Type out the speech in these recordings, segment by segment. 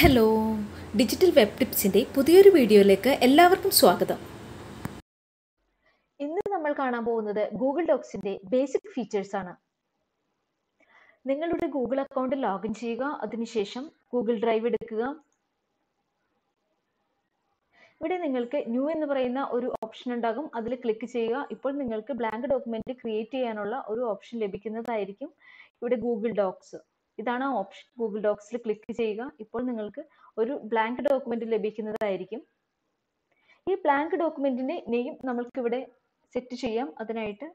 hello digital web ടിപ്സിൻ്റെ പുതിയൊരു വീഡിയോയിലേക്ക് എല്ലാവർക്കും സ്വാഗതം ഇന്ന് നമ്മൾ കാണാൻ പോകുന്നത് ഗൂഗിൾ ഡോക്സിന്റെ ബേസിക് ഫീച്ചേഴ്സ് ആണ് നിങ്ങളുടെ ഗൂഗിൾ അക്കൗണ്ട് ലോഗിൻ ചെയ്യുക അതിനുശേഷം ഗൂഗിൾ ഡ്രൈവ് എടുക്കുക ഇവിടെ നിങ്ങൾക്ക് ന്യൂ എന്ന് പറയുന്ന ഒരു ഓപ്ഷൻ ഉണ്ടാകും അതിൽ ക്ലിക്ക് ചെയ്യുക ഇപ്പോൾ നിങ്ങൾക്ക് ബ്ലാങ്ക് ഡോക്യുമെന്റ് ക്രിയേറ്റ് ചെയ്യാനുള്ള ഒരു ഓപ്ഷൻ ലഭിക്കുന്നതായിരിക്കും ഇവിടെ ഗൂഗിൾ ഡോക്സ് ഇതാണ് ആ ഓപ്ഷൻ ഗൂഗിൾ ഡോക്സിൽ ക്ലിക്ക് ചെയ്യുക ഇപ്പോൾ നിങ്ങൾക്ക് ഒരു ബ്ലാങ്ക് ഡോക്യുമെന്റ് ലഭിക്കുന്നതായിരിക്കും ഈ ബ്ലാങ്ക് ഡോക്യുമെന്റിന്റെ നെയിം നമ്മൾക്ക് ഇവിടെ സെറ്റ് ചെയ്യാം അതിനായിട്ട്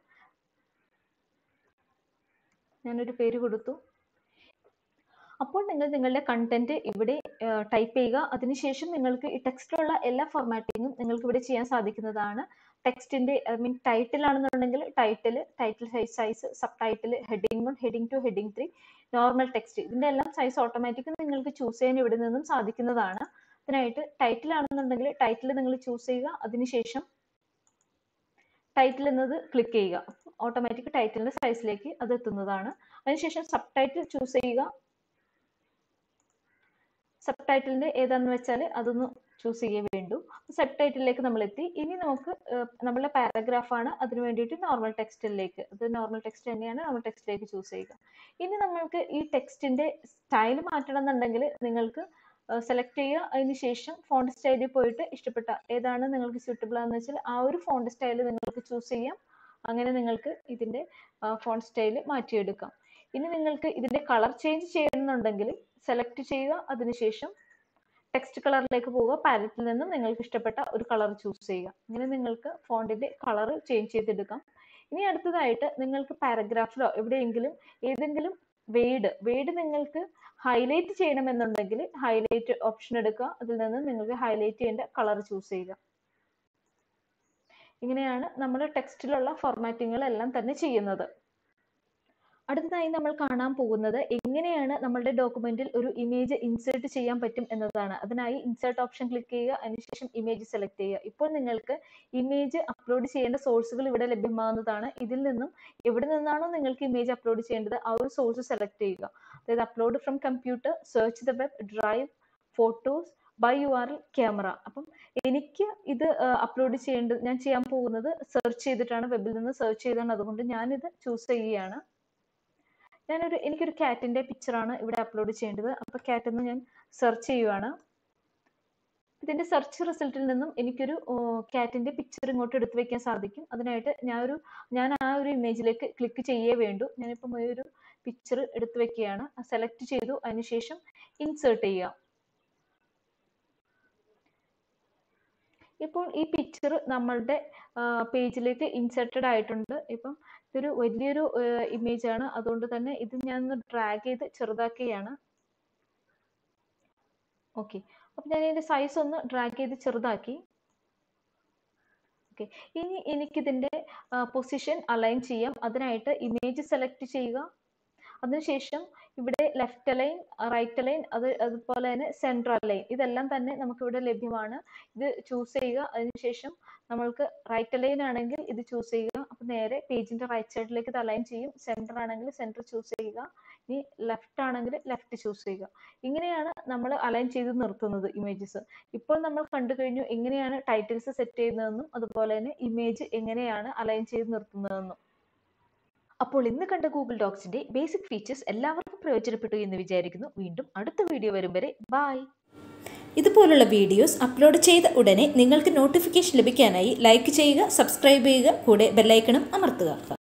ഞാനൊരു പേര് കൊടുത്തു അപ്പോൾ നിങ്ങൾ നിങ്ങളുടെ കണ്ടന്റ് ഇവിടെ ടൈപ്പ് ചെയ്യുക അതിനുശേഷം നിങ്ങൾക്ക് ഈ ടെക്സ്റ്റിലുള്ള എല്ലാ ഫോർമാറ്റിങ്ങും നിങ്ങൾക്ക് ഇവിടെ ചെയ്യാൻ സാധിക്കുന്നതാണ് ടെക്സ്റ്റിന്റെ ഐ മീൻ ടൈറ്റിൽ ആണെന്നുണ്ടെങ്കിൽ title title size size sub title heading one heading two heading three normal text ഇതിന്റെ എല്ലാം സൈസ് ഓട്ടോമാറ്റിക് നിങ്ങൾക്ക് ചൂസ് ചെയ്യാൻ ഇവിടെ നിന്നും സാധിക്കുന്നതാണ് അതിനായിട്ട് ടൈറ്റിൽ ആണെന്നുണ്ടെങ്കിൽ ടൈറ്റിൽ നിങ്ങൾ ചൂസ് ചെയ്യുക അതിനുശേഷം ടൈറ്റിൽ എന്നത് ക്ലിക്ക് ചെയ്യുക ഓട്ടോമാറ്റിക് ടൈറ്റിലിന്റെ സൈസിലേക്ക് അത് എത്തുന്നതാണ് അതിനുശേഷം സബ് ടൈറ്റിൽ ചൂസ് ചെയ്യുക സബ് ടൈറ്റിലിന്റെ ഏതാണെന്ന് വെച്ചാൽ അതൊന്ന് ചൂസ് ചെയ്യാൻ വേണ്ടു സബ് ടൈറ്റിലേക്ക് നമ്മൾ എത്തി ഇനി നമുക്ക് നമ്മളുടെ പാരഗ്രാഫ് ആണ് അതിന് വേണ്ടിയിട്ട് നോർമൽ ടെക്സ്റ്റിലേക്ക് അത് നോർമൽ ടെക്സ്റ്റ് തന്നെയാണ് നമ്മൾ ടെക്സ്റ്റിലേക്ക് ചൂസ് ചെയ്യുക ഇനി നമ്മൾക്ക് ഈ ടെക്സ്റ്റിന്റെ സ്റ്റൈൽ മാറ്റണം എന്നുണ്ടെങ്കിൽ നിങ്ങൾക്ക് സെലക്ട് ചെയ്യുക അതിന് ശേഷം ഫോണ്ട് സ്റ്റൈലിൽ പോയിട്ട് ഇഷ്ടപ്പെട്ട ഏതാണ് നിങ്ങൾക്ക് സ്യൂട്ടബിൾ ആണെന്ന് വെച്ചാൽ ആ ഒരു ഫോണ്ട് സ്റ്റൈൽ നിങ്ങൾക്ക് ചൂസ് ചെയ്യാം അങ്ങനെ നിങ്ങൾക്ക് ഇതിന്റെ ഫോണ്ട് സ്റ്റൈൽ മാറ്റിയെടുക്കാം ഇനി നിങ്ങൾക്ക് ഇതിന്റെ കളർ ചേഞ്ച് ചെയ്യണമെന്നുണ്ടെങ്കിൽ സെലക്ട് ചെയ്യുക അതിനുശേഷം ടെക്സ്റ്റ് കളറിലേക്ക് പോവുക പാലറ്റിൽ നിന്നും നിങ്ങൾക്ക് ഇഷ്ടപ്പെട്ട ഒരു കളർ ചൂസ് ചെയ്യുക അങ്ങനെ നിങ്ങൾക്ക് ഫോണ്ടിന്റെ കളർ ചേഞ്ച് ചെയ്തെടുക്കാം ഇനി അടുത്തതായിട്ട് നിങ്ങൾക്ക് പാരഗ്രാഫിലോ എവിടെയെങ്കിലും ഏതെങ്കിലും വേഡ് വേഡ് നിങ്ങൾക്ക് ഹൈലൈറ്റ് ചെയ്യണമെന്നുണ്ടെങ്കിൽ ഹൈലൈറ്റ് ഓപ്ഷൻ എടുക്കുക അതിൽ നിന്ന് നിങ്ങൾക്ക് ഹൈലൈറ്റ് ചെയ്യേണ്ട കളർ ചൂസ് ചെയ്യുക ഇങ്ങനെയാണ് നമ്മൾ ടെക്സ്റ്റിലുള്ള ഫോർമാറ്റിങ്ങുകളെല്ലാം തന്നെ ചെയ്യുന്നത് അടുത്തതായി നമ്മൾ കാണാൻ പോകുന്നത് എങ്ങനെയാണ് നമ്മളുടെ ഡോക്യുമെന്റിൽ ഒരു ഇമേജ് ഇൻസേർട്ട് ചെയ്യാൻ പറ്റും എന്നതാണ് അതിനായി ഇൻസേർട്ട് ഓപ്ഷൻ ക്ലിക്ക് ചെയ്യുക അതിനുശേഷം ഇമേജ് സെലക്ട് ചെയ്യുക ഇപ്പോൾ നിങ്ങൾക്ക് ഇമേജ് അപ്ലോഡ് ചെയ്യേണ്ട സോഴ്സുകൾ ഇവിടെ ലഭ്യമാകുന്നതാണ് ഇതിൽ നിന്നും എവിടെ നിന്നാണോ നിങ്ങൾക്ക് ഇമേജ് അപ്ലോഡ് ചെയ്യേണ്ടത് ആ ഒരു സോഴ്സ് സെലക്ട് ചെയ്യുക അതായത് upload from computer search the web drive photos by U R L camera അപ്പം എനിക്ക് ഇത് അപ്ലോഡ് ചെയ്യേണ്ടത് ഞാൻ ചെയ്യാൻ പോകുന്നത് സെർച്ച് ചെയ്തിട്ടാണ് വെബിൽ നിന്ന് സെർച്ച് ചെയ്താണ് അതുകൊണ്ട് ഞാനിത് ചൂസ് ചെയ്യുകയാണ് ഞാനൊരു എനിക്കൊരു ക്യാറ്റിന്റെ പിക്ചറാണ് ഇവിടെ അപ്ലോഡ് ചെയ്യേണ്ടത് അപ്പോൾ ക്യാറ്റ് എന്ന് ഞാൻ സെർച്ച് ചെയ്യുവാണ് ഇതിന്റെ സെർച്ച് റിസൾട്ടിൽ നിന്നും എനിക്കൊരു ക്യാറ്റിന്റെ പിക്ചർ ഇങ്ങോട്ട് എടുത്തു വെക്കാൻ സാധിക്കും അതിനായിട്ട് ഞാൻ ഒരു ഞാൻ ആ ഒരു ഇമേജിലേക്ക് ക്ലിക്ക് ചെയ്യേ വേണ്ടു ഞാനിപ്പം ഒരു പിക്ചർ എടുത്തു വെക്കുകയാണ് സെലക്ട് ചെയ്തു അതിനുശേഷം ഇൻസേർട്ട് ചെയ്യുക ഇപ്പോൾ ഈ പിക്ചർ നമ്മളുടെ പേജിലേക്ക് ഇൻസേർട്ടഡ് ആയിട്ടുണ്ട് ഇപ്പം ഇതൊരു വലിയൊരു ഇമേജ് ആണ് അതുകൊണ്ട് തന്നെ ഇത് ഞാൻ ഒന്ന് ഡ്രാഗ് ചെയ്ത് ചെറുതാക്കുകയാണ് ഓക്കെ അപ്പൊ ഞാൻ ഇതിന്റെ സൈസ് ഒന്ന് ഡ്രാഗ് ചെയ്ത് ചെറുതാക്കി ഓക്കെ ഇനി എനിക്കിതിന്റെ പൊസിഷൻ അലൈൻ ചെയ്യാം അതിനായിട്ട് ഇമേജ് സെലക്ട് ചെയ്യുക അതിനുശേഷം ഇവിടെ ലെഫ്റ്റ് ലൈൻ റൈറ്റ് ലൈൻ അത് അതുപോലെ തന്നെ സെൻട്രൽ ലൈൻ ഇതെല്ലാം തന്നെ നമുക്ക് ഇവിടെ ലഭ്യമാണ് ഇത് ചൂസ് ചെയ്യുക അതിനുശേഷം നമ്മൾക്ക് റൈറ്റ് ലൈൻ ആണെങ്കിൽ ഇത് ചൂസ് ചെയ്യുക അപ്പൊ നേരെ പേജിന്റെ റൈറ്റ് സൈഡിലേക്ക് ഇത് അലൈൻ ചെയ്യും സെന്റർ ആണെങ്കിൽ സെന്റർ ചൂസ് ചെയ്യുക ഇനി ലെഫ്റ്റ് ആണെങ്കിൽ ലെഫ്റ്റ് ചൂസ് ചെയ്യുക ഇങ്ങനെയാണ് നമ്മൾ അലൈൻ ചെയ്ത് നിർത്തുന്നത് ഇമേജസ് ഇപ്പോൾ നമ്മൾ കണ്ടു കഴിഞ്ഞു എങ്ങനെയാണ് ടൈറ്റിൽസ് സെറ്റ് ചെയ്യുന്നതെന്നും അതുപോലെ തന്നെ ഇമേജ് എങ്ങനെയാണ് അലൈൻ ചെയ്ത് നിർത്തുന്നതെന്നും അപ്പോൾ ഇന്ന് കണ്ട ഗൂഗിൾ ഡോക്സിന്റെ ബേസിക് ഫീച്ചേഴ്സ് എല്ലാവർക്കും പ്രയോജനപ്പെട്ടു എന്ന് വിചാരിക്കുന്നു വീണ്ടും അടുത്ത വീഡിയോ വരും വരെ ബായ് ഇതുപോലുള്ള വീഡിയോസ് അപ്ലോഡ് ചെയ്ത ഉടനെ നിങ്ങൾക്ക് നോട്ടിഫിക്കേഷൻ ലഭിക്കാനായി ലൈക്ക് ചെയ്യുക സബ്സ്ക്രൈബ് ചെയ്യുക കൂടെ ബെല്ലൈക്കണും അമർത്തുക